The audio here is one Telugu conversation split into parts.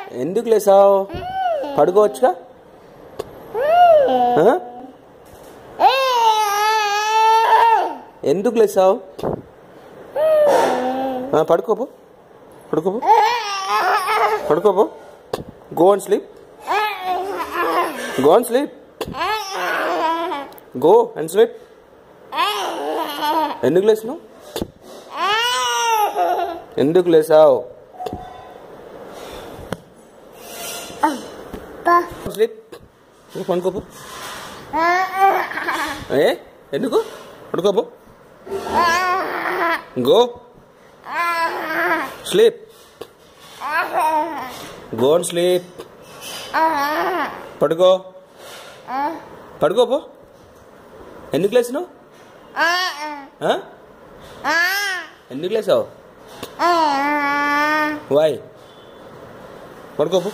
ఎందుకు లేసావు పడుకోవచ్చుగా ఆ? ఎందుకు లేసావు ఆ, పడుకోపో పడుకోపో పడుకోపో go and sleep go and sleep go and sleep ఎందుకు లేచినావు ఎందుకు లేసావు స్లీప్ పడుకోపో ఏ ఎందుకు పడుకోపో go sleep go and sleep పడుకో పడుకోపో ఎందుకు లేచినావు ఆ? ఎందుకు లేచావు వాయ్ పడుకోపో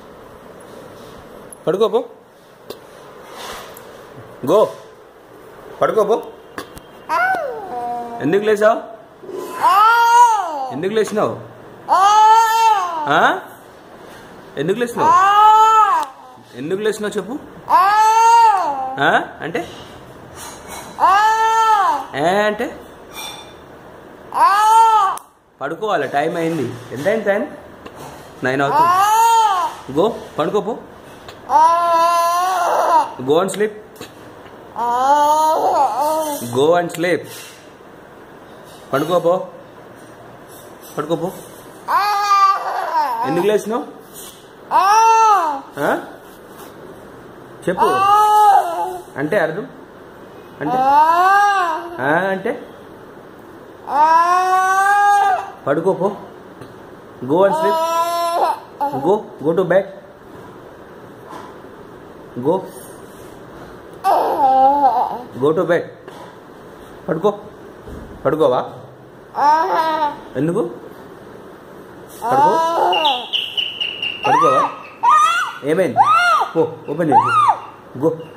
పడుకోపో గో పడుకోపో ఎందుకు లేచావు ఎందుకు లేచినావు ఆ? ఎందుకు లేచినావు ఎందుకు లేచినావు చెప్పు ఆ? అంటే ఏ అంటే పడుకోవాలి టైం అయింది ఎంత అయింది టైం నైన్ అవుతుంది గో పడుకోపో go and sleep go and sleep పడుకోపో పడుకోపో ఎందుకు లేచినావు ఆ? చెప్పు అంటే అర్థం అంటే ఆ అంటే పడుకోపో go and sleep go go to bed go go to bed పడుకో పడుకోవా ఎందుకు పడుకో పడుకోవా ఏమైంది ఓ ఓపెన్ చేసి గో